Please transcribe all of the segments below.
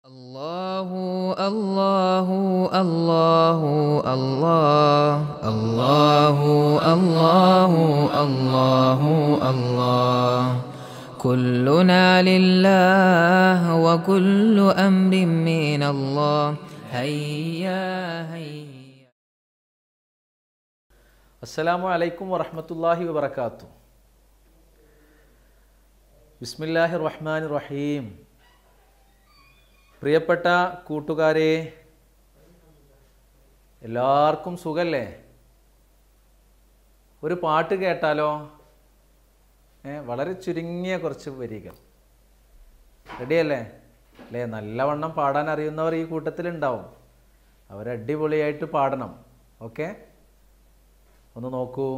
الله الله الله الله الله الله الله الله كلنا لله وكل أمر من الله هيا هيا അസ്സലാമു അലൈക്കും വറഹമത്തല്ലാഹി വബർക്കാത്തു ബിസ്മില്ലാഹി റഹ്മാൻ റഹീം പ്രിയപ്പെട്ട കൂട്ടുകാരെ എല്ലാവർക്കും സുഖല്ലേ ഒരു പാട്ട് കേട്ടാലോ ഏ വളരെ ചുരുങ്ങിയ കുറച്ച് വരികൾ റെഡിയല്ലേ അല്ലേ നല്ലവണ്ണം പാടാൻ അറിയുന്നവർ ഈ കൂട്ടത്തിലുണ്ടാവും അവർ അടിപൊളിയായിട്ട് പാടണം ഓക്കെ ഒന്ന് നോക്കൂ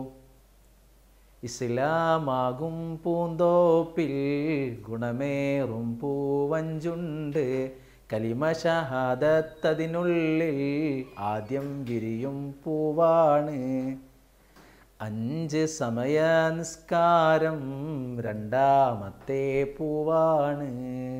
ഇസ്ലാമാകും പൂന്തോപ്പിൽ ഗുണമേറും പൂവഞ്ചുണ്ട് കലിമ ഷഹാദത്തതിനുള്ളിൽ ആദ്യം വിരിയും പൂവാണ് അഞ്ച് സമയ നിസ്കാരം രണ്ടാമത്തെ പൂവാണ്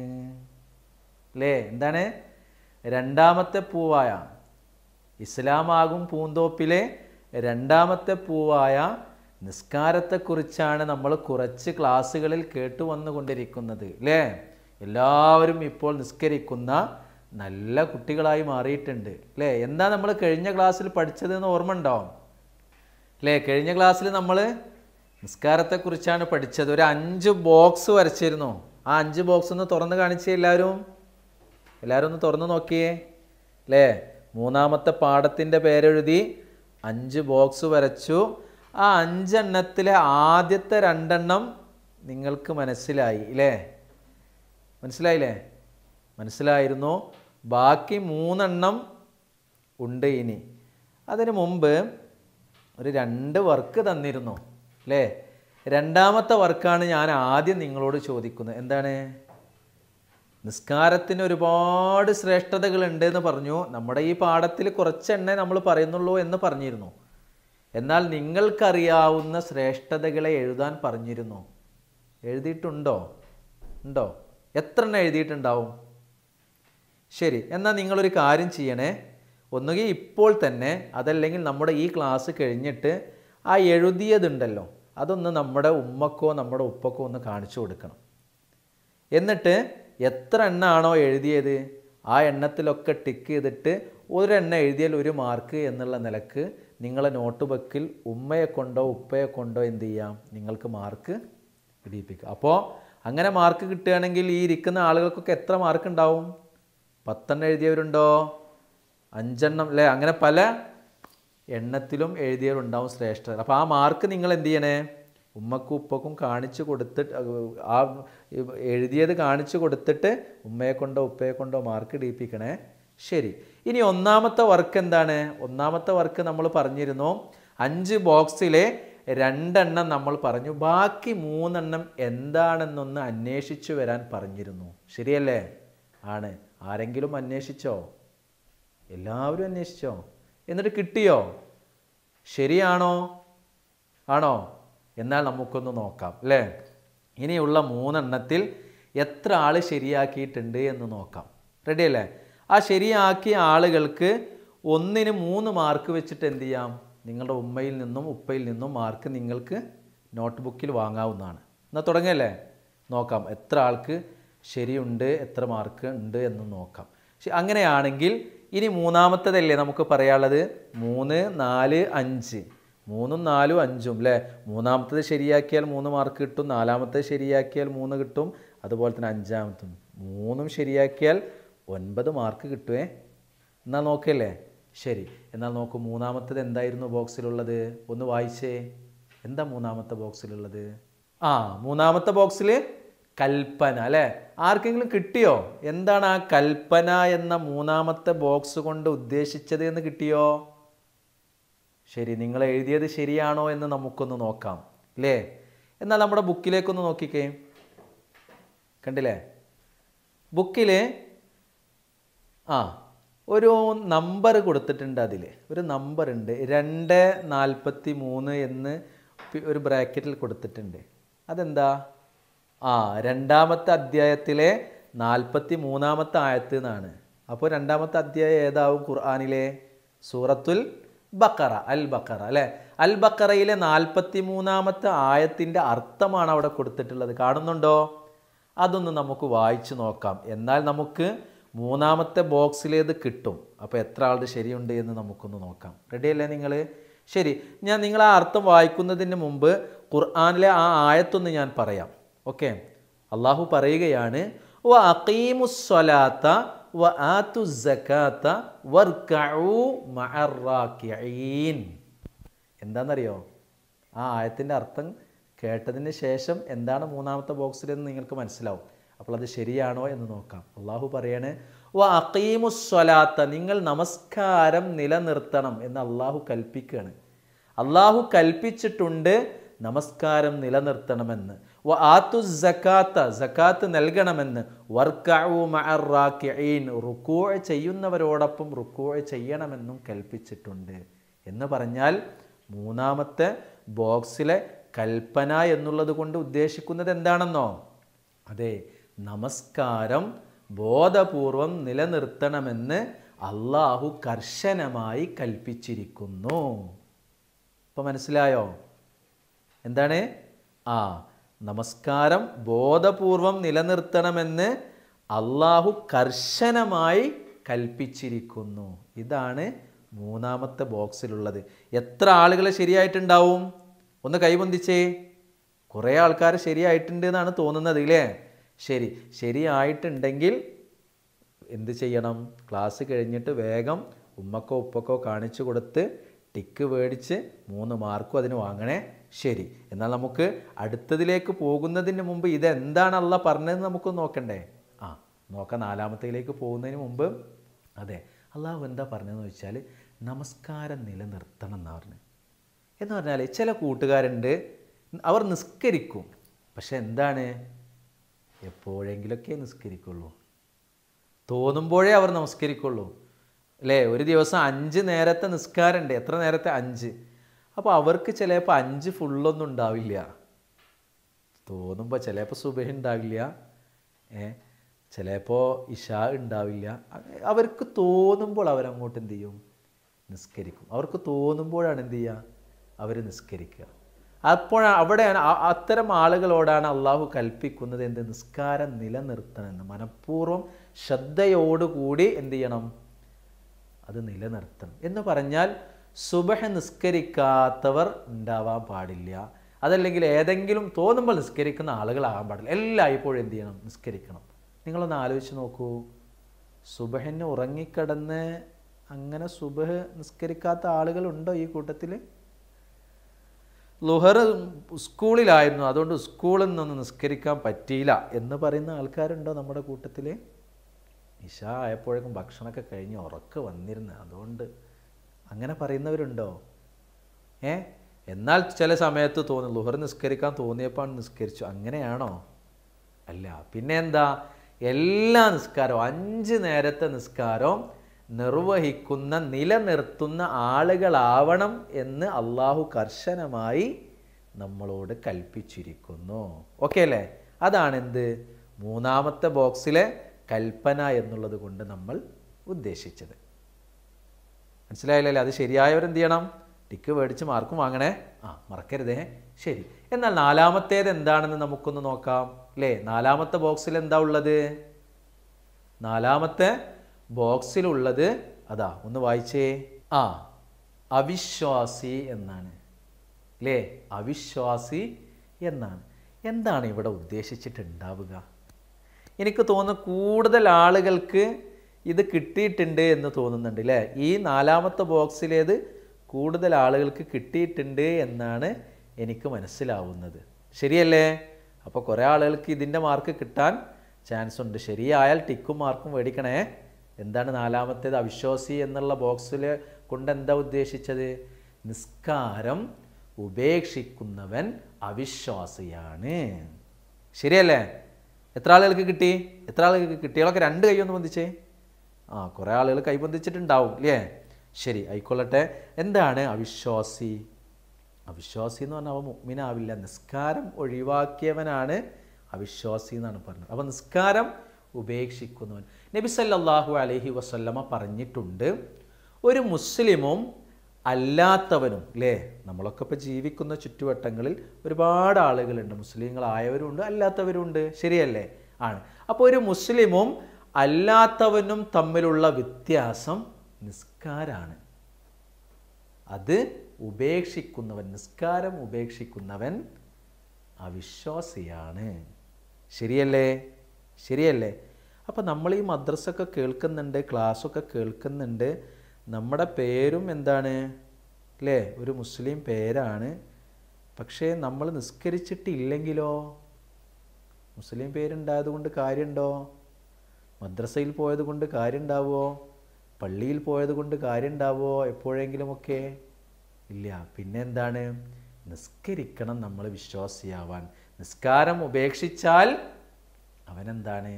അല്ലേ എന്താണ് രണ്ടാമത്തെ പൂവായ ഇസ്ലാമാകും പൂന്തോപ്പിലെ രണ്ടാമത്തെ പൂവായ നിസ്കാരത്തെക്കുറിച്ചാണ് നമ്മൾ കുറച്ച് ക്ലാസ്സുകളിൽ കേട്ടു വന്നുകൊണ്ടിരിക്കുന്നത് അല്ലേ എല്ലാവരും ഇപ്പോൾ നിസ്കരിക്കുന്ന നല്ല കുട്ടികളായി മാറിയിട്ടുണ്ട് അല്ലേ എന്താ നമ്മൾ കഴിഞ്ഞ ക്ലാസ്സിൽ പഠിച്ചതെന്ന് ഓർമ്മ ഉണ്ടാവും അല്ലേ കഴിഞ്ഞ ക്ലാസ്സിൽ നമ്മൾ നിസ്കാരത്തെക്കുറിച്ചാണ് പഠിച്ചത് ഒരു അഞ്ച് ബോക്സ് വരച്ചിരുന്നു ആ അഞ്ച് ബോക്സ് ഒന്ന് തുറന്ന് കാണിച്ചേ എല്ലാവരും എല്ലാവരും ഒന്ന് തുറന്ന് നോക്കിയേ അല്ലേ മൂന്നാമത്തെ പാഠത്തിൻ്റെ പേരെഴുതി അഞ്ച് ബോക്സ് വരച്ചു ആ അഞ്ചെണ്ണത്തിലെ ആദ്യത്തെ രണ്ടെണ്ണം നിങ്ങൾക്ക് മനസ്സിലായി ഇല്ലേ മനസ്സിലായില്ലേ മനസ്സിലായിരുന്നു ബാക്കി മൂന്നെണ്ണം ഉണ്ട് ഇനി അതിനു മുമ്പ് ഒരു രണ്ട് വർക്ക് തന്നിരുന്നു അല്ലേ രണ്ടാമത്തെ വർക്കാണ് ഞാൻ ആദ്യം നിങ്ങളോട് ചോദിക്കുന്നത് എന്താണ് നിസ്കാരത്തിന് ഒരുപാട് ശ്രേഷ്ഠതകളുണ്ട് എന്ന് പറഞ്ഞു നമ്മുടെ ഈ പാഠത്തിൽ കുറച്ചെണ്ണേ നമ്മൾ പറയുന്നുള്ളൂ എന്ന് പറഞ്ഞിരുന്നു എന്നാൽ നിങ്ങൾക്കറിയാവുന്ന ശ്രേഷ്ഠതകളെ എഴുതാൻ പറഞ്ഞിരുന്നു എഴുതിയിട്ടുണ്ടോ ഉണ്ടോ എത്ര എണ്ണം എഴുതിയിട്ടുണ്ടാവും ശരി എന്നാൽ നിങ്ങളൊരു കാര്യം ചെയ്യണേ ഒന്നുകിൽ ഇപ്പോൾ തന്നെ അതല്ലെങ്കിൽ നമ്മുടെ ഈ ക്ലാസ് കഴിഞ്ഞിട്ട് ആ എഴുതിയതുണ്ടല്ലോ അതൊന്ന് നമ്മുടെ ഉമ്മക്കോ നമ്മുടെ ഉപ്പക്കോ ഒന്ന് കാണിച്ചു കൊടുക്കണം എന്നിട്ട് എത്ര എണ്ണാണോ എഴുതിയത് ആ എണ്ണത്തിലൊക്കെ ടിക്ക് ചെയ്തിട്ട് ഒരെണ്ണ എഴുതിയാൽ ഒരു മാർക്ക് എന്നുള്ള നിലക്ക് നിങ്ങളെ നോട്ട് ബുക്കിൽ ഉമ്മയെ കൊണ്ടോ ഉപ്പയെ കൊണ്ടോ എന്ത് ചെയ്യാം നിങ്ങൾക്ക് മാർക്ക് ഇടിയിപ്പിക്കുക അപ്പോൾ അങ്ങനെ മാർക്ക് കിട്ടുകയാണെങ്കിൽ ഈ ഇരിക്കുന്ന ആളുകൾക്കൊക്കെ എത്ര മാർക്ക് ഉണ്ടാവും പത്തെണ്ണം എഴുതിയവരുണ്ടോ അഞ്ചെണ്ണം അല്ലേ അങ്ങനെ പല എണ്ണത്തിലും എഴുതിയവരുണ്ടാവും ശ്രേഷ്ഠ അപ്പോൾ ആ മാർക്ക് നിങ്ങൾ എന്ത് ചെയ്യണേ ഉമ്മക്കും ഉപ്പക്കും കാണിച്ചു കൊടുത്തിട്ട് ആ എഴുതിയത് കാണിച്ചു കൊടുത്തിട്ട് ഉമ്മയെ കൊണ്ടോ ഉപ്പയെ കൊണ്ടോ മാർക്ക് ഇടിയിപ്പിക്കണേ ശരി ഇനി ഒന്നാമത്തെ വർക്ക് എന്താണ് ഒന്നാമത്തെ വർക്ക് നമ്മൾ പറഞ്ഞിരുന്നു അഞ്ച് ബോക്സിലെ രണ്ടെണ്ണം നമ്മൾ പറഞ്ഞു ബാക്കി മൂന്നെണ്ണം എന്താണെന്നൊന്ന് അന്വേഷിച്ചു വരാൻ പറഞ്ഞിരുന്നു ശരിയല്ലേ ആണ് ആരെങ്കിലും അന്വേഷിച്ചോ എല്ലാവരും അന്വേഷിച്ചോ എന്നിട്ട് കിട്ടിയോ ശരിയാണോ ആണോ എന്നാൽ നമുക്കൊന്ന് നോക്കാം അല്ലേ ഇനിയുള്ള മൂന്നെണ്ണത്തിൽ എത്ര ആൾ ശരിയാക്കിയിട്ടുണ്ട് എന്ന് നോക്കാം റെഡി അല്ലേ ആ ശരിയാക്കിയ ആളുകൾക്ക് ഒന്നിന് മൂന്ന് മാർക്ക് വെച്ചിട്ട് എന്ത് ചെയ്യാം നിങ്ങളുടെ ഉമ്മയിൽ നിന്നും ഉപ്പയിൽ നിന്നും മാർക്ക് നിങ്ങൾക്ക് നോട്ട് ബുക്കിൽ വാങ്ങാവുന്നതാണ് എന്നാൽ തുടങ്ങല്ലേ നോക്കാം എത്ര ആൾക്ക് ശരിയുണ്ട് എത്ര മാർക്ക് ഉണ്ട് എന്ന് നോക്കാം ശ- അങ്ങനെയാണെങ്കിൽ ഇനി മൂന്നാമത്തതല്ലേ നമുക്ക് പറയാനുള്ളത് മൂന്ന് നാല് അഞ്ച് മൂന്നും നാലും അഞ്ചും അല്ലേ മൂന്നാമത്തത് ശരിയാക്കിയാൽ മൂന്ന് മാർക്ക് കിട്ടും നാലാമത്തത് ശരിയാക്കിയാൽ മൂന്ന് കിട്ടും അതുപോലെ തന്നെ അഞ്ചാമത്തും മൂന്നും ശരിയാക്കിയാൽ ഒൻപത് മാർക്ക് കിട്ടുമേ എന്നാൽ നോക്കല്ലേ ശരി എന്നാൽ നോക്കൂ മൂന്നാമത്തത് എന്തായിരുന്നു ബോക്സിലുള്ളത് ഒന്ന് വായിച്ചേ എന്താ മൂന്നാമത്തെ ബോക്സിലുള്ളത് ആ മൂന്നാമത്തെ ബോക്സിൽ കൽപ്പന അല്ലേ ആർക്കെങ്കിലും കിട്ടിയോ എന്താണ് ആ കൽപ്പന എന്ന മൂന്നാമത്തെ ബോക്സ് കൊണ്ട് ഉദ്ദേശിച്ചത് എന്ന് കിട്ടിയോ ശരി നിങ്ങൾ എഴുതിയത് ശരിയാണോ എന്ന് നമുക്കൊന്ന് നോക്കാം അല്ലേ എന്നാൽ നമ്മുടെ ബുക്കിലേക്കൊന്ന് നോക്കിക്കേ കണ്ടില്ലേ ബുക്കിൽ ആ ഒരു നമ്പർ കൊടുത്തിട്ടുണ്ട് അതിൽ ഒരു നമ്പർ ഉണ്ട് രണ്ട് നാൽപ്പത്തി മൂന്ന് എന്ന് പി- ഒരു ബ്രാക്കറ്റിൽ കൊടുത്തിട്ടുണ്ട് അതെന്താ ആ രണ്ടാമത്തെ അധ്യായത്തിലെ നാൽപ്പത്തി മൂന്നാമത്തെ ആയത്ത് എന്നാണ് അപ്പോൾ രണ്ടാമത്തെ അധ്യായം ഏതാവും ഖുർആാനിലെ സൂറത്തുൽ ബക്കറ അൽ ബക്കറ അല്ലേ അൽ ബക്കറയിലെ നാൽപ്പത്തി മൂന്നാമത്തെ ആയത്തിൻ്റെ അർത്ഥമാണ് അവിടെ കൊടുത്തിട്ടുള്ളത് കാണുന്നുണ്ടോ അതൊന്ന് നമുക്ക് വായിച്ചു നോക്കാം എന്നാൽ നമുക്ക് മൂന്നാമത്തെ ബോക്സിലേത് കിട്ടും അപ്പോൾ എത്ര ആളുടെ ശരിയുണ്ട് എന്ന് നമുക്കൊന്ന് നോക്കാം റെഡിയല്ലേ നിങ്ങൾ ശരി ഞാൻ നിങ്ങൾ ആ അർത്ഥം വായിക്കുന്നതിന് മുമ്പ് ഖുർആാനിലെ ആ ആയത്തൊന്ന് ഞാൻ പറയാം ഓക്കെ അള്ളാഹു പറയുകയാണ് വ അഖീമുസ്വലാത്ത വ ആത്തു സക്കാത്ത വർക്കഊ മഅറാക്കിഈൻ എന്താണെന്നറിയോ ആ ആയത്തിൻ്റെ അർത്ഥം കേട്ടതിന് ശേഷം എന്താണ് മൂന്നാമത്തെ ബോക്സിലെന്ന് നിങ്ങൾക്ക് മനസ്സിലാവും അപ്പോൾ അത് ശരിയാണോ എന്ന് നോക്കാം അള്ളാഹു പറയാണ് വ അഖീമുസ്വലാത്ത നിങ്ങൾ നമസ്കാരം നിലനിർത്തണം എന്ന് അള്ളാഹു കൽപ്പിക്കുകയാണ് അള്ളാഹു കൽപ്പിച്ചിട്ടുണ്ട് നമസ്കാരം നിലനിർത്തണമെന്ന് വ ആത്തു സക്കാത്ത സക്കാത്ത് നൽകണമെന്ന് വർക്കഊ മഅറാക്കിഈൻ റുക്കൂ ചെയ്യുന്നവരോടൊപ്പം റുക്കൂ ചെയ്യണമെന്നും കൽപ്പിച്ചിട്ടുണ്ട് എന്ന് പറഞ്ഞാൽ മൂന്നാമത്തെ ബോക്സിലെ കൽപ്പന എന്നുള്ളത് കൊണ്ട് ഉദ്ദേശിക്കുന്നത് എന്താണെന്നോ അതെ നമസ്കാരം ബോധപൂർവം നിലനിർത്തണമെന്ന് അള്ളാഹു കർശനമായി കൽപ്പിച്ചിരിക്കുന്നു ഇപ്പം മനസ്സിലായോ എന്താണ് ആ നമസ്കാരം ബോധപൂർവം നിലനിർത്തണമെന്ന് അള്ളാഹു കർശനമായി കൽപ്പിച്ചിരിക്കുന്നു ഇതാണ് മൂന്നാമത്തെ ബോക്സിലുള്ളത് എത്ര ആളുകൾ ശരിയായിട്ടുണ്ടാവും ഒന്ന് കൈബന്ധിച്ചേ കുറേ ആൾക്കാർ ശരിയായിട്ടുണ്ട് എന്നാണ് തോന്നുന്നത് ഇല്ലേ ശരി ശരിയായിട്ടുണ്ടെങ്കിൽ എന്ത് ചെയ്യണം ക്ലാസ് കഴിഞ്ഞിട്ട് വേഗം ഉമ്മക്കോ ഉപ്പക്കോ കാണിച്ചു കൊടുത്ത് ടിക്ക് മേടിച്ച് മൂന്ന് മാർക്കും അതിന് വാങ്ങണേ ശരി എന്നാൽ നമുക്ക് അടുത്തതിലേക്ക് പോകുന്നതിന് മുമ്പ് ഇതെന്താണല്ല പറഞ്ഞതെന്ന് നമുക്ക് നോക്കണ്ടേ ആ നോക്കാം നാലാമത്തേലേക്ക് പോകുന്നതിന് മുമ്പ് അതെ അള്ളാഹു എന്താ പറഞ്ഞതെന്ന് വെച്ചാൽ നമസ്കാരം നിലനിർത്തണം എന്നാണ് പറഞ്ഞത് എന്ന് പറഞ്ഞാൽ ചില കൂട്ടുകാരുണ്ട് അവർ നിസ്കരിക്കും പക്ഷെ എന്താണ് എപ്പോഴെങ്കിലൊക്കെ നിസ്കരിക്കുള്ളൂ തോന്നുമ്പോഴേ അവർ നമസ്കരിക്കുള്ളൂ അല്ലേ ഒരു ദിവസം അഞ്ച് നേരത്തെ നിസ്കാരമുണ്ട് എത്ര നേരത്തെ അഞ്ച് അപ്പോൾ അവർക്ക് ചിലപ്പോൾ അഞ്ച് ഫുള്ളൊന്നും ഉണ്ടാവില്ല തോന്നുമ്പോൾ ചിലപ്പോൾ സുബഹ ഉണ്ടാവില്ല ഏ ചിലപ്പോൾ ഇഷാ ഉണ്ടാവില്ല അങ്ങ- അവർക്ക് തോന്നുമ്പോൾ അവരങ്ങോട്ട് എന്ത് ചെയ്യും നിസ്കരിക്കും അവർക്ക് തോന്നുമ്പോഴാണ് എന്ത് ചെയ്യുക അവർ നിസ്കരിക്കുക അപ്പോൾ അവിടെയാണ് ആ- അത്തരം ആളുകളോടാണ് അള്ളാഹു കൽപ്പിക്കുന്നത് എന്ത് നിസ്കാരം നിലനിർത്തണമെന്ന് മനഃപൂർവ്വം ശ്രദ്ധയോടുകൂടി എന്ത് ചെയ്യണം അത് നിലനിർത്തണം എന്ന് പറഞ്ഞാൽ സുബഹ നിസ്കരിക്കാത്തവർ ഉണ്ടാവാൻ പാടില്ല അതല്ലെങ്കിൽ ഏതെങ്കിലും തോന്നുമ്പോൾ നിസ്കരിക്കുന്ന ആളുകളാകാൻ പാടില്ല എല്ലായ്പ്പോഴും എന്ത് ചെയ്യണം നിസ്കരിക്കണം നിങ്ങളൊന്ന് ആലോചിച്ച് നോക്കൂ സുബഹന് ഉറങ്ങിക്കിടന്ന് അങ്ങനെ സുബഹ് നിസ്കരിക്കാത്ത ആളുകളുണ്ടോ ഈ കൂട്ടത്തിൽ ലുഹർ സ്കൂളിലായിരുന്നു അതുകൊണ്ട് സ്കൂളിൽ നിന്ന് നിസ്കരിക്കാൻ പറ്റിയില്ല എന്ന് പറയുന്ന ആൾക്കാരുണ്ടോ നമ്മുടെ കൂട്ടത്തിൽ ഇഷ ആയപ്പോഴേക്കും ഭക്ഷണമൊക്കെ കഴിഞ്ഞ് ഉറക്കം വന്നിരുന്നു അതുകൊണ്ട് അങ്ങനെ പറയുന്നവരുണ്ടോ ഏ എന്നാൽ ചില സമയത്ത് തോന്നി ലുഹർ നിസ്കരിക്കാൻ തോന്നിയപ്പോൾ നിസ്കരിച്ചു അങ്ങനെയാണോ അല്ല പിന്നെ എന്താ എല്ലാ നിസ്കാരവും അഞ്ച് നേരത്തെ നിസ്കാരവും നിർവഹിക്കുന്ന നിലനിർത്തുന്ന ആളുകളാവണം എന്ന് അള്ളാഹു കർശനമായി നമ്മളോട് കൽപ്പിച്ചിരിക്കുന്നു ഓക്കെ അല്ലേ അതാണ് എന്ത് മൂന്നാമത്തെ ബോക്സിലെ കൽപ്പന എന്നുള്ളത് കൊണ്ട് നമ്മൾ ഉദ്ദേശിച്ചത് മനസ്സിലായില്ലല്ലേ അത് ശരിയായവരെന്ത് ചെയ്യണം ടിക്ക് മേടിച്ച് മാർക്കും വാങ്ങണേ ആ മറക്കരുതേ ശരി എന്നാൽ നാലാമത്തേത് എന്താണെന്ന് നമുക്കൊന്ന് നോക്കാം അല്ലേ നാലാമത്തെ ബോക്സിൽ എന്താ ഉള്ളത് നാലാമത്തെ ബോക്സിലുള്ളത് അതാ ഒന്ന് വായിച്ചേ ആ അവിശ്വാസി എന്നാണ് അല്ലേ അവിശ്വാസി എന്നാണ് എന്താണ് ഇവിടെ ഉദ്ദേശിച്ചിട്ടുണ്ടാവുക എനിക്ക് തോന്നുന്നു കൂടുതൽ ആളുകൾക്ക് ഇത് കിട്ടിയിട്ടുണ്ട് എന്ന് തോന്നുന്നുണ്ട് അല്ലേ ഈ നാലാമത്തെ ബോക്സിലേത് കൂടുതൽ ആളുകൾക്ക് കിട്ടിയിട്ടുണ്ട് എന്നാണ് എനിക്ക് മനസ്സിലാവുന്നത് ശരിയല്ലേ അപ്പോൾ കുറേ ആളുകൾക്ക് ഇതിൻ്റെ മാർക്ക് കിട്ടാൻ ചാൻസ് ഉണ്ട് ശരിയായാൽ ടിക്കും മാർക്കും മേടിക്കണേ എന്താണ് നാലാമത്തേത് അവിശ്വാസി എന്നുള്ള ബോക്സിൽ കൊണ്ട് എന്താ ഉദ്ദേശിച്ചത് നിസ്കാരം ഉപേക്ഷിക്കുന്നവൻ അവിശ്വാസിയാണ് ശരിയല്ലേ എത്ര ആളുകൾക്ക് കിട്ടി എത്ര ആളുകൾക്ക് കിട്ടിയവളൊക്കെ രണ്ട് കൈ ഒന്ന് പൊന്തിച്ചേ ആ കുറേ ആളുകൾ കൈ പൊന്തിച്ചിട്ടുണ്ടാവും ഇല്ലേ ശരി ആയിക്കൊള്ളട്ടെ എന്താണ് അവിശ്വാസി അവിശ്വാസി എന്ന് പറഞ്ഞാൽ അവൻ മുഗ്മിനാവില്ല നിസ്കാരം ഒഴിവാക്കിയവനാണ് അവിശ്വാസി എന്നാണ് പറഞ്ഞത് അപ്പോൾ നിസ്കാരം ഉപേക്ഷിക്കുന്നവൻ നബി സല്ലല്ലാഹു അലൈഹി വസല്ലമ പറഞ്ഞിട്ടുണ്ട് ഒരു മുസ്ലിമും അല്ലാത്തവനും അല്ലേ നമ്മളൊക്കെ ഇപ്പോൾ ജീവിക്കുന്ന ചുറ്റുവട്ടങ്ങളിൽ ഒരുപാട് ആളുകളുണ്ട് മുസ്ലിങ്ങളായവരുണ്ട് അല്ലാത്തവരുണ്ട് ശരിയല്ലേ ആണ് അപ്പോൾ ഒരു മുസ്ലിമും അല്ലാത്തവനും തമ്മിലുള്ള വ്യത്യാസം നിസ്കാരാണ് അത് ഉപേക്ഷിക്കുന്നവൻ നിസ്കാരം ഉപേക്ഷിക്കുന്നവൻ അവിശ്വാസിയാണ് ശരിയല്ലേ ശരിയല്ലേ അപ്പോൾ നമ്മൾ ഈ മദ്രസൊക്കെ കേൾക്കുന്നുണ്ട് ക്ലാസ്സൊക്കെ കേൾക്കുന്നുണ്ട് നമ്മുടെ പേരും എന്താണ് അല്ലേ ഒരു മുസ്ലിം പേരാണ് പക്ഷേ നമ്മൾ നിസ്കരിച്ചിട്ടില്ലെങ്കിലോ മുസ്ലിം പേരുണ്ടായത് കൊണ്ട് കാര്യമുണ്ടോ മദ്രസയിൽ പോയത് കൊണ്ട് കാര്യമുണ്ടാവുമോ പള്ളിയിൽ പോയത് കൊണ്ട് കാര്യമുണ്ടാവുമോ എപ്പോഴെങ്കിലുമൊക്കെ ഇല്ല പിന്നെ എന്താണ് നിസ്കരിക്കണം നമ്മൾ വിശ്വാസിയാവാൻ നിസ്കാരം ഉപേക്ഷിച്ചാൽ അവനെന്താണ്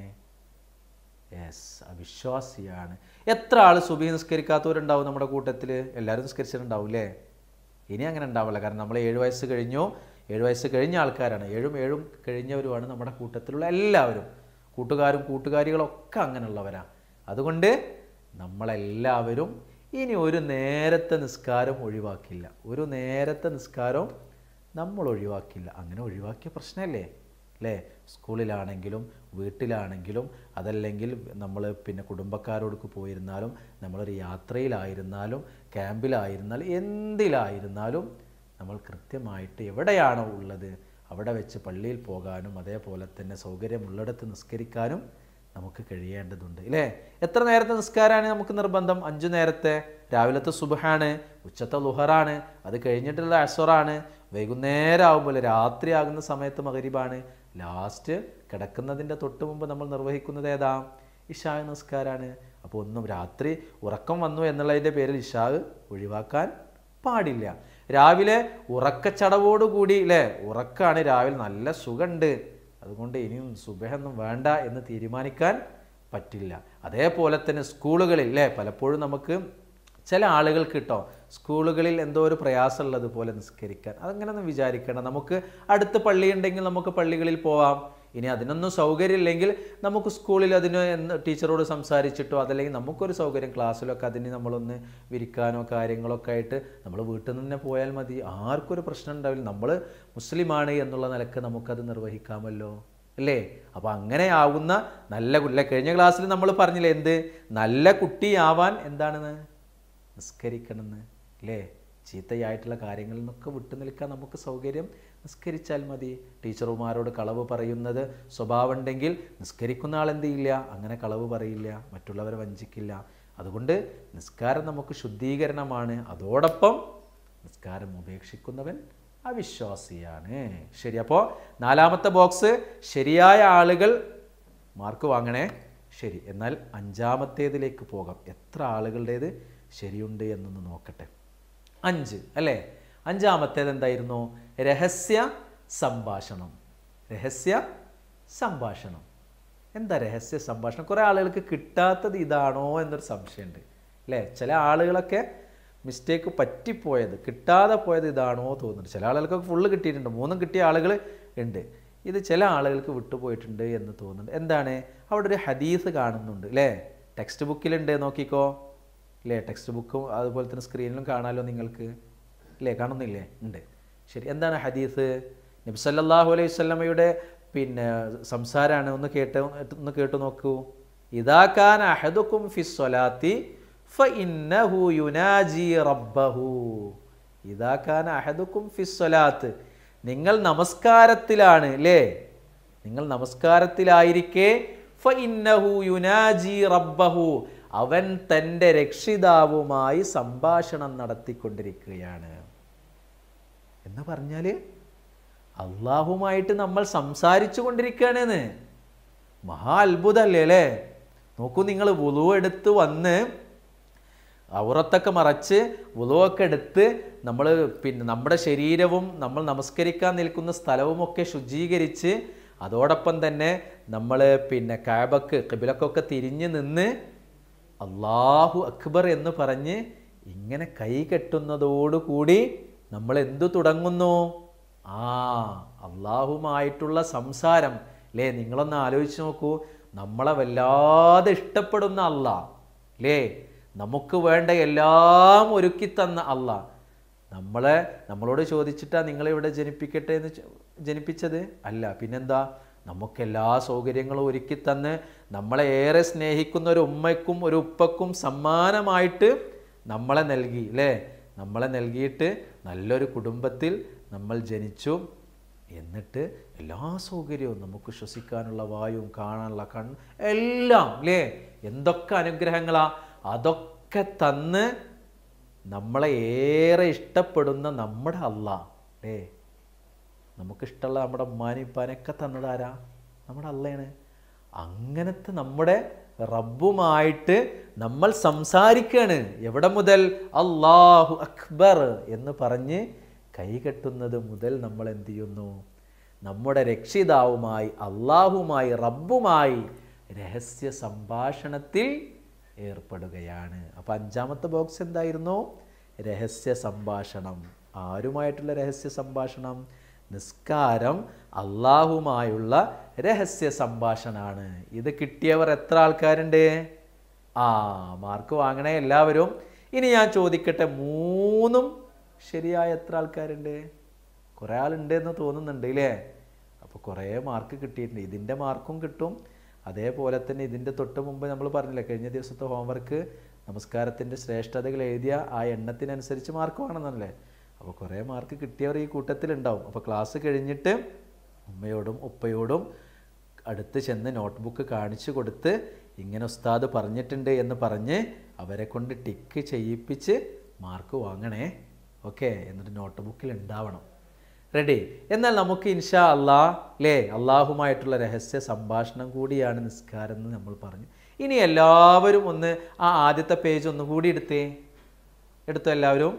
യെസ് അവിശ്വാസിയാണ് എത്ര ആൾ സുബി നിസ്കരിക്കാത്തവരുണ്ടാവും നമ്മുടെ കൂട്ടത്തിൽ എല്ലാവരും നിസ്കരിച്ചിട്ടുണ്ടാവും അല്ലേ ഇനി അങ്ങനെ ഉണ്ടാവില്ല കാരണം നമ്മൾ ഏഴ് വയസ്സ് കഴിഞ്ഞു ഏഴ് വയസ്സ് കഴിഞ്ഞ ആൾക്കാരാണ് ഏഴും ഏഴും കഴിഞ്ഞവരുമാണ് നമ്മുടെ കൂട്ടത്തിലുള്ള എല്ലാവരും കൂട്ടുകാരും കൂട്ടുകാരികളൊക്കെ അങ്ങനെയുള്ളവരാണ് അതുകൊണ്ട് നമ്മളെല്ലാവരും ഇനി ഒരു നേരത്തെ നിസ്കാരം ഒഴിവാക്കില്ല ഒരു നേരത്തെ നിസ്കാരം നമ്മൾ ഒഴിവാക്കില്ല അങ്ങനെ ഒഴിവാക്കിയ പ്രശ്നമല്ലേ അല്ലേ സ്കൂളിലാണെങ്കിലും വീട്ടിലാണെങ്കിലും അതല്ലെങ്കിൽ നമ്മൾ പിന്നെ കുടുംബക്കാരോടൊക്കെ പോയിരുന്നാലും നമ്മളൊരു യാത്രയിലായിരുന്നാലും ക്യാമ്പിലായിരുന്നാലും എന്തിലായിരുന്നാലും നമ്മൾ കൃത്യമായിട്ട് എവിടെയാണോ ഉള്ളത് അവിടെ വെച്ച് പള്ളിയിൽ പോകാനും അതേപോലെ തന്നെ സൗകര്യമുള്ളിടത്ത് നിസ്കരിക്കാനും നമുക്ക് കഴിയേണ്ടതുണ്ട് ഇല്ലേ എത്ര നേരത്തെ നിസ്കാരമാണ് നമുക്ക് നിർബന്ധം അഞ്ചു നേരത്തെ രാവിലത്തെ സുബഹാണ് ഉച്ചത്തെ ലുഹറാണ് അത് കഴിഞ്ഞിട്ടുള്ള അസറാണ് വൈകുന്നേരം ആകുമ്പോൾ രാത്രിയാകുന്ന സമയത്ത് മകരിബാണ് ലാസ്റ്റ് കിടക്കുന്നതിൻ്റെ തൊട്ട് മുമ്പ് നമ്മൾ നിർവഹിക്കുന്നത് ഏതാ ഇഷാ നിസ്കാരാണ് അപ്പോൾ ഒന്നും രാത്രി ഉറക്കം വന്നു എന്നുള്ളതിൻ്റെ പേരിൽ ഇഷാ ഒഴിവാക്കാൻ പാടില്ല രാവിലെ ഉറക്കച്ചടവോടുകൂടി അല്ലേ ഉറക്കാണ് രാവിലെ നല്ല സുഖമുണ്ട് അതുകൊണ്ട് ഇനിയും സുബഹൊന്നും വേണ്ട എന്ന് തീരുമാനിക്കാൻ പറ്റില്ല അതേപോലെ തന്നെ സ്കൂളുകളിൽ അല്ലേ പലപ്പോഴും നമുക്ക് ചില ആളുകൾക്ക് കേട്ടോ സ്കൂളുകളിൽ എന്തോ ഒരു പ്രയാസമുള്ളത് പോലെ നിസ്കരിക്കാൻ അതങ്ങനെ ഒന്നും വിചാരിക്കണം നമുക്ക് അടുത്ത് പള്ളി ഉണ്ടെങ്കിൽ നമുക്ക് പള്ളികളിൽ പോവാം ഇനി അതിനൊന്നും സൗകര്യമില്ലെങ്കിൽ നമുക്ക് സ്കൂളിൽ അതിന് എന്ന് ടീച്ചറോട് സംസാരിച്ചിട്ടോ അതല്ലെങ്കിൽ നമുക്കൊരു സൗകര്യം ക്ലാസ്സിലൊക്കെ അതിന് നമ്മളൊന്ന് വിരിക്കാനോ കാര്യങ്ങളൊക്കെ ആയിട്ട് നമ്മൾ വീട്ടിൽ നിന്ന് തന്നെ പോയാൽ മതി ആർക്കും ഒരു പ്രശ്നം ഉണ്ടാവില്ല നമ്മൾ മുസ്ലിമാണ് എന്നുള്ള നിലക്ക് നമുക്കത് നിർവഹിക്കാമല്ലോ അല്ലേ അപ്പോൾ അങ്ങനെ ആവുന്ന നല്ല കുല്ല കഴിഞ്ഞ ക്ലാസ്സിൽ നമ്മൾ പറഞ്ഞില്ലേ എന്ത് നല്ല കുട്ടിയാവാൻ എന്താണെന്ന് നിസ്കരിക്കണമെന്ന് അല്ലേ ചീത്തയായിട്ടുള്ള കാര്യങ്ങളിൽ നിന്നൊക്കെ വിട്ടു നിൽക്കാൻ നമുക്ക് സൗകര്യം നിസ്കരിച്ചാൽ മതി ടീച്ചർമാരോട് കളവ് പറയുന്നത് സ്വഭാവം ഉണ്ടെങ്കിൽ നിസ്കരിക്കുന്ന ആൾ എന്ത് ചെയ്യില്ല അങ്ങനെ കളവ് പറയില്ല മറ്റുള്ളവരെ വഞ്ചിക്കില്ല അതുകൊണ്ട് നിസ്കാരം നമുക്ക് ശുദ്ധീകരണമാണ് അതോടൊപ്പം നിസ്കാരം ഉപേക്ഷിക്കുന്നവൻ അവിശ്വാസിയാണ് ശരി അപ്പോൾ നാലാമത്തെ ബോക്സ് ശരിയായ ആളുകൾ മാർക്ക് വാങ്ങണേ ശരി എന്നാൽ അഞ്ചാമത്തേതിലേക്ക് പോകാം എത്ര ആളുകളുടേത് ശരിയുണ്ട് എന്നൊന്ന് നോക്കട്ടെ അഞ്ച് അല്ലേ അഞ്ചാമത്തേത് എന്തായിരുന്നു രഹസ്യ സംഭാഷണം രഹസ്യ സംഭാഷണം എന്താ രഹസ്യ സംഭാഷണം കുറേ ആളുകൾക്ക് കിട്ടാത്തത് ഇതാണോ എന്നൊരു സംശയമുണ്ട് അല്ലേ ചില ആളുകളൊക്കെ മിസ്റ്റേക്ക് പറ്റിപ്പോയത് കിട്ടാതെ പോയത് ഇതാണോ തോന്നുന്നുണ്ട് ചില ആളുകൾക്കൊക്കെ ഫുള്ള് കിട്ടിയിട്ടുണ്ട് മൂന്നും കിട്ടിയ ആളുകൾ ഉണ്ട് ഇത് ചില ആളുകൾക്ക് വിട്ടുപോയിട്ടുണ്ട് എന്ന് തോന്നുന്നുണ്ട് എന്താണ് അവിടെ ഒരു ഹദീസ് കാണുന്നുണ്ട് അല്ലേ ടെക്സ്റ്റ് ബുക്കിലുണ്ട് നോക്കിക്കോ അല്ലേ ടെക്സ്റ്റ് ബുക്കും അതുപോലെ തന്നെ സ്ക്രീനിലും കാണാമല്ലോ നിങ്ങൾക്ക് അല്ലേ കാണുന്നില്ലേ ഉണ്ട് ശരി എന്താണ് ഹദീസ് നബി സല്ലല്ലാഹു അലൈഹി വസല്ലമയുടെ പിന്നെ സംസാരമാണ് ഒന്ന് കേട്ട് ഒന്ന് കേട്ടു നോക്കൂ ഇദാ കാന അഹദുക്കും ഫി സ്വലാത്തി ഫഇന്നഹു യുനാജി റബ്ബഹു ഇദാ കാന അഹദുക്കും ഫി സ്വലാത്ത് നിങ്ങൾ നമസ്കാരത്തിലാണ് അല്ലേ നിങ്ങൾ നമസ്കാരത്തിലായിരിക്കെ ഫഇന്നഹു യുനാജി റബ്ബഹു അവൻ തൻ്റെ രക്ഷിതാവുമായി സംഭാഷണം നടത്തിക്കൊണ്ടിരിക്കുകയാണ് എന്ന് പറഞ്ഞാൽ അള്ളാഹുമായിട്ട് നമ്മൾ സംസാരിച്ചു കൊണ്ടിരിക്കുകയാണെന്ന് മഹാ അത്ഭുതമല്ലേ അല്ലേ നോക്കൂ നിങ്ങൾ വുളു എടുത്ത് വന്ന് ഔറത്തൊക്കെ മറച്ച് വുളുവൊക്കെ എടുത്ത് നമ്മൾ പിന്നെ നമ്മുടെ ശരീരവും നമ്മൾ നമസ്കരിക്കാൻ നിൽക്കുന്ന സ്ഥലവുമൊക്കെ ശുചീകരിച്ച് അതോടൊപ്പം തന്നെ നമ്മൾ പിന്നെ കാബക്ക് കിബിലക്കൊക്കെ തിരിഞ്ഞ് നിന്ന് അള്ളാഹു അക്ബർ എന്ന് പറഞ്ഞ് ഇങ്ങനെ കൈ കെട്ടുന്നതോടുകൂടി നമ്മൾ എന്തു തുടങ്ങുന്നു ആ അള്ളാഹുമായിട്ടുള്ള സംസാരം അല്ലേ നിങ്ങളൊന്ന് ആലോചിച്ച് നോക്കൂ നമ്മളെ വല്ലാതെ ഇഷ്ടപ്പെടുന്ന അല്ല അല്ലേ നമുക്ക് വേണ്ട എല്ലാം ഒരുക്കി തന്ന അല്ല നമ്മളെ നമ്മളോട് ചോദിച്ചിട്ടാ നിങ്ങളെ ഇവിടെ ജനിപ്പിക്കട്ടെ എന്ന് ചോ- ജനിപ്പിച്ചത് അല്ല പിന്നെന്താ നമുക്ക് എല്ലാ സൗകര്യങ്ങളും ഒരുക്കി തന്ന് നമ്മളെ ഏറെ സ്നേഹിക്കുന്ന ഒരു ഉമ്മയ്ക്കും ഒരു ഉപ്പക്കും സമ്മാനമായിട്ട് നമ്മളെ നൽകി അല്ലേ നമ്മളെ നൽകിയിട്ട് നല്ലൊരു കുടുംബത്തിൽ നമ്മൾ ജനിച്ചു എന്നിട്ട് എല്ലാ സൗകര്യവും നമുക്ക് ശ്വസിക്കാനുള്ള വായുവും കാണാനുള്ള കണ്ണ് എല്ലാം അല്ലേ എന്തൊക്കെ അനുഗ്രഹങ്ങളാ അതൊക്കെ തന്ന് നമ്മളെ ഏറെ ഇഷ്ടപ്പെടുന്ന നമ്മുടെ അല്ല അല്ലേ നമുക്കിഷ്ടമുള്ള നമ്മുടെ ഉമ്മാനും ഇപ്പാനൊക്കെ തന്നതാരാ നമ്മുടെ അള്ളയാണ് അങ്ങനത്തെ നമ്മുടെ റബ്ബുമായിട്ട് നമ്മൾ സംസാരിക്കുകയാണ് എവിടെ മുതൽ അള്ളാഹു അക്ബർ എന്ന് പറഞ്ഞ് കൈകെട്ടുന്നത് മുതൽ നമ്മൾ എന്ത് ചെയ്യുന്നു നമ്മുടെ രക്ഷിതാവുമായി അള്ളാഹുമായി റബ്ബുമായി രഹസ്യ സംഭാഷണത്തിൽ ഏർപ്പെടുകയാണ് അപ്പോൾ അഞ്ചാമത്തെ ബോക്സ് എന്തായിരുന്നു രഹസ്യ സംഭാഷണം ആരുമായിട്ടുള്ള രഹസ്യ സംഭാഷണം നിസ്കാരം അള്ളാഹുമായുള്ള രഹസ്യ സംഭാഷണമാണ് ഇത് കിട്ടിയവർ എത്ര ആൾക്കാരുണ്ട് ആ മാർക്ക് വാങ്ങണേ എല്ലാവരും ഇനി ഞാൻ ചോദിക്കട്ടെ മൂന്നും ശരിയായ എത്ര ആൾക്കാരുണ്ട് കുറേ ആളുണ്ട് എന്ന് തോന്നുന്നുണ്ട് ഇല്ലേ അപ്പോൾ കുറേ മാർക്ക് കിട്ടിയിട്ടുണ്ട് ഇതിൻ്റെ മാർക്കും കിട്ടും അതേപോലെ തന്നെ ഇതിൻ്റെ തൊട്ട് മുമ്പ് നമ്മൾ പറഞ്ഞില്ലേ കഴിഞ്ഞ ദിവസത്തെ ഹോംവർക്ക് നമസ്കാരത്തിൻ്റെ ശ്രേഷ്ഠതകൾ എഴുതിയ ആ എണ്ണത്തിനനുസരിച്ച് മാർക്ക് വേണമെന്നല്ലേ അപ്പോൾ കുറേ മാർക്ക് കിട്ടിയവർ ഈ കൂട്ടത്തിലുണ്ടാവും അപ്പോൾ ക്ലാസ് കഴിഞ്ഞിട്ട് ഉമ്മയോടും ഉപ്പയോടും അടുത്ത് ചെന്ന് നോട്ട്ബുക്ക് കാണിച്ചു കൊടുത്ത് ഇങ്ങനെ ഉസ്താദ് പറഞ്ഞിട്ടുണ്ട് എന്ന് പറഞ്ഞ് അവരെ കൊണ്ട് ടിക്ക് ചെയ്യിപ്പിച്ച് മാർക്ക് വാങ്ങണേ ഓക്കെ എന്നിട്ട് നോട്ട് ബുക്കിൽ ഉണ്ടാവണം റെഡി എന്നാൽ നമുക്ക് ഇൻഷാ അള്ളാ അല്ലേ അള്ളാഹുമായിട്ടുള്ള രഹസ്യ സംഭാഷണം കൂടിയാണ് നിസ്കാരം എന്ന് നമ്മൾ പറഞ്ഞു ഇനി എല്ലാവരും ഒന്ന് ആ ആദ്യത്തെ പേജ് ഒന്ന് കൂടി എടുത്തേ എടുത്തോ എല്ലാവരും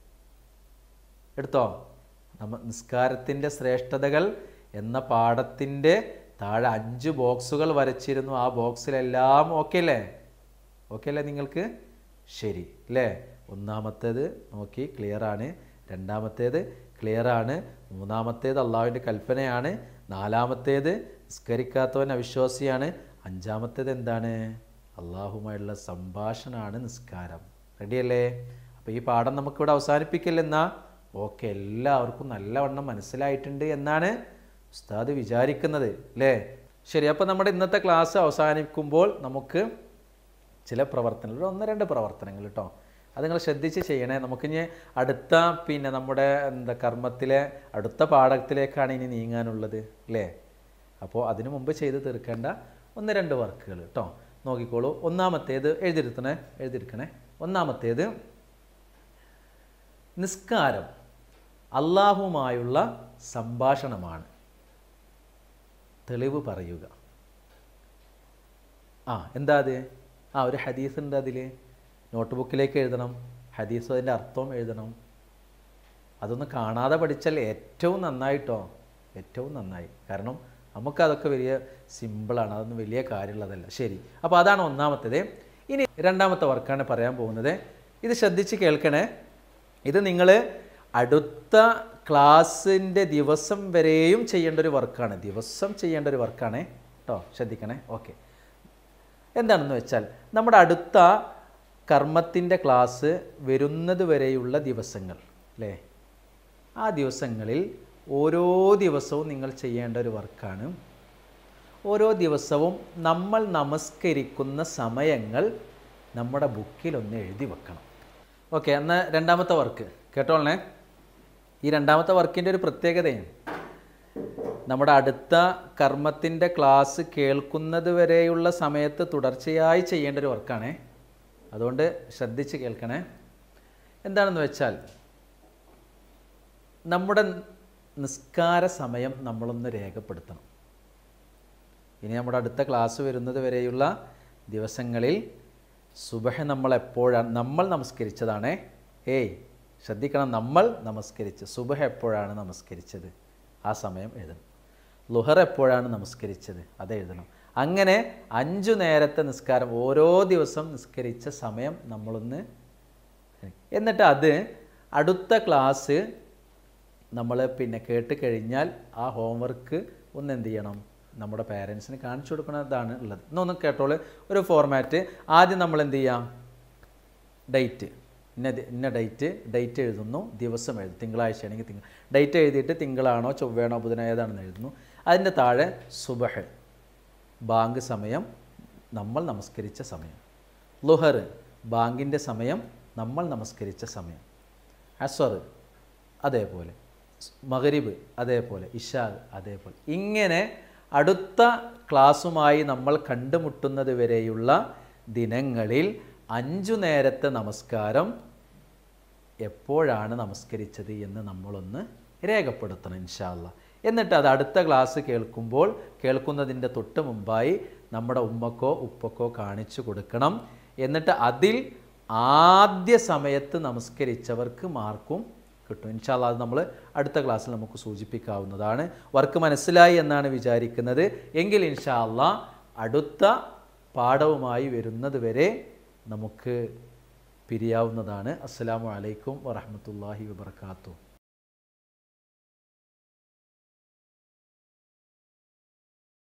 എടുത്തോ നമ്മ നിസ്കാരത്തിൻ്റെ ശ്രേഷ്ഠതകൾ എന്ന പാഠത്തിൻ്റെ താഴെ അഞ്ച് ബോക്സുകൾ വരച്ചിരുന്നു ആ ബോക്സിലെല്ലാം ഓക്കെ അല്ലേ ഓക്കെ അല്ലേ നിങ്ങൾക്ക് ശരി അല്ലേ ഒന്നാമത്തേത് നോക്കി ക്ലിയർ ആണ് രണ്ടാമത്തേത് ക്ലിയർ ആണ് മൂന്നാമത്തേത് അള്ളാഹുവിൻ്റെ കൽപ്പനയാണ് നാലാമത്തേത് നിസ്കരിക്കാത്തവൻ അവിശ്വാസിയാണ് അഞ്ചാമത്തേത് എന്താണ് അള്ളാഹുമായുള്ള സംഭാഷണമാണ് നിസ്കാരം റെഡിയല്ലേ അപ്പോൾ ഈ പാഠം നമുക്കിവിടെ അവസാനിപ്പിക്കില്ലെന്നാ ഓക്കെ എല്ലാവർക്കും നല്ലവണ്ണം മനസ്സിലായിട്ടുണ്ട് എന്നാണ് ഉസ്താദ് വിചാരിക്കുന്നത് അല്ലേ ശരി അപ്പോൾ നമ്മുടെ ഇന്നത്തെ ക്ലാസ് അവസാനിക്കുമ്പോൾ നമുക്ക് ചില പ്രവർത്തനങ്ങൾ ഒരു ഒന്ന് രണ്ട് പ്രവർത്തനങ്ങൾ കേട്ടോ അത് നിങ്ങൾ ശ്രദ്ധിച്ച് ചെയ്യണേ നമുക്കിനി അടുത്ത പിന്നെ നമ്മുടെ എന്താ കർമ്മത്തിലെ അടുത്ത പാഠത്തിലേക്കാണ് ഇനി നീങ്ങാനുള്ളത് അല്ലേ അപ്പോൾ അതിനു മുമ്പ് ചെയ്ത് തീർക്കേണ്ട ഒന്ന് രണ്ട് വർക്കുകൾ കേട്ടോ നോക്കിക്കോളൂ ഒന്നാമത്തേത് എഴുതിയിരുത്തണേ എഴുതിയിരിക്കണേ ഒന്നാമത്തേത് നിസ്കാരം അള്ളാഹുമായുള്ള സംഭാഷണമാണ് തെളിവ് പറയുക ആ എന്താ അത് ആ ഒരു ഹദീസ് ഉണ്ട് അതിൽ നോട്ട് ബുക്കിലേക്ക് എഴുതണം ഹദീസ് അതിൻ്റെ അർത്ഥം എഴുതണം അതൊന്ന് കാണാതെ പഠിച്ചാൽ ഏറ്റവും നന്നായിട്ടോ ഏറ്റവും നന്നായി കാരണം നമുക്കതൊക്കെ വലിയ സിമ്പിളാണ് അതൊന്നും വലിയ കാര്യമുള്ളതല്ല ശരി അപ്പോൾ അതാണ് ഒന്നാമത്തേത് ഇനി രണ്ടാമത്തെ വർക്കാണ് പറയാൻ പോകുന്നത് ഇത് ശ്രദ്ധിച്ച് കേൾക്കണേ ഇത് നിങ്ങൾ അടുത്ത ക്ലാസ്സിൻ്റെ ദിവസം വരെയും ചെയ്യേണ്ട ഒരു വർക്കാണ് ദിവസം ചെയ്യേണ്ട ഒരു വർക്കാണ് കേട്ടോ ശ്രദ്ധിക്കണേ ഓക്കെ എന്താണെന്ന് വെച്ചാൽ നമ്മുടെ അടുത്ത കർമ്മത്തിൻ്റെ ക്ലാസ് വരുന്നത് വരെയുള്ള ദിവസങ്ങൾ അല്ലേ ആ ദിവസങ്ങളിൽ ഓരോ ദിവസവും നിങ്ങൾ ചെയ്യേണ്ട ഒരു വർക്കാണ് ഓരോ ദിവസവും നമ്മൾ നമസ്കരിക്കുന്ന സമയങ്ങൾ നമ്മുടെ ബുക്കിൽ ഒന്ന് എഴുതി വെക്കണം ഓക്കെ എന്നാൽ രണ്ടാമത്തെ വർക്ക് കേട്ടോളണേ ഈ രണ്ടാമത്തെ വർക്കിൻ്റെ ഒരു പ്രത്യേകതയാണ് നമ്മുടെ അടുത്ത കർമ്മത്തിൻ്റെ ക്ലാസ് കേൾക്കുന്നത് വരെയുള്ള സമയത്ത് തുടർച്ചയായി ചെയ്യേണ്ട ഒരു വർക്കാണേ അതുകൊണ്ട് ശ്രദ്ധിച്ച് കേൾക്കണേ എന്താണെന്ന് വെച്ചാൽ നമ്മുടെ നിസ്കാര സമയം നമ്മളൊന്ന് രേഖപ്പെടുത്തണം ഇനി നമ്മുടെ അടുത്ത ക്ലാസ് വരുന്നത് വരെയുള്ള ദിവസങ്ങളിൽ സുബഹ നമ്മൾ എപ്പോഴാണ് നമ്മൾ നമസ്കരിച്ചതാണേ ഏയ് ശ്രദ്ധിക്കണം നമ്മൾ നമസ്കരിച്ച് സുബഹ എപ്പോഴാണ് നമസ്കരിച്ചത് ആ സമയം എഴുതണം ലുഹർ എപ്പോഴാണ് നമസ്കരിച്ചത് അത് എഴുതണം അങ്ങനെ അഞ്ചു നേരത്തെ നിസ്കാരം ഓരോ ദിവസം നിസ്കരിച്ച സമയം നമ്മളൊന്ന് എന്നിട്ട് അത് അടുത്ത ക്ലാസ് നമ്മൾ പിന്നെ കേട്ട് കഴിഞ്ഞാൽ ആ ഹോംവർക്ക് ഒന്ന് എന്ത് ചെയ്യണം നമ്മുടെ പേരൻസിന് കാണിച്ചു കൊടുക്കുന്നതാണ് ഉള്ളത് എന്നൊന്ന് കേട്ടോളൂ ഒരു ഫോർമാറ്റ് ആദ്യം നമ്മൾ എന്ത് ചെയ്യാം ഡേറ്റ് ഇന്ന ദി- ഇന്ന ഡേറ്റ് ഡേറ്റ് എഴുതുന്നു ദിവസം എഴുതും തിങ്കളാഴ്ച ആണെങ്കിൽ തിങ്കൾ ഡേറ്റ് എഴുതിയിട്ട് തിങ്കളാണോ ചൊവ്വയാണോ ബുധനോ ഏതാണെന്ന് എഴുതുന്നു അതിൻ്റെ താഴെ സുബഹ് ബാങ്ക് സമയം നമ്മൾ നമസ്കരിച്ച സമയം ലുഹർ ബാങ്കിൻ്റെ സമയം നമ്മൾ നമസ്കരിച്ച സമയം അസ്വർ അതേപോലെ മഗരിബ് അതേപോലെ ഇഷാ അതേപോലെ ഇങ്ങനെ അടുത്ത ക്ലാസ്സുമായി നമ്മൾ കണ്ടുമുട്ടുന്നത് വരെയുള്ള ദിനങ്ങളിൽ അഞ്ചു നേരത്തെ നമസ്കാരം എപ്പോഴാണ് നമസ്കരിച്ചത് എന്ന് നമ്മളൊന്ന് രേഖപ്പെടുത്തണം ഇൻഷാല്ല എന്നിട്ട് അത് അടുത്ത ക്ലാസ് കേൾക്കുമ്പോൾ കേൾക്കുന്നതിൻ്റെ തൊട്ട് മുമ്പായി നമ്മുടെ ഉമ്മക്കോ ഉപ്പക്കോ കാണിച്ചു കൊടുക്കണം എന്നിട്ട് അതിൽ ആദ്യ സമയത്ത് നമസ്കരിച്ചവർക്ക് മാർക്കും കിട്ടും ഇൻഷാല്ല അത് നമ്മൾ അടുത്ത ക്ലാസ്സിൽ നമുക്ക് സൂചിപ്പിക്കാവുന്നതാണ് വർക്ക് മനസ്സിലായി എന്നാണ് വിചാരിക്കുന്നത് എങ്കിൽ ഇൻഷാല്ല അടുത്ത പാഠവുമായി വരുന്നത് വരെ നമുക്ക് പിരിയാവുന്നതാണ് അസ്സലാമു അലൈക്കും വറഹ്മത്തുള്ളാഹി വബർക്കാത്തു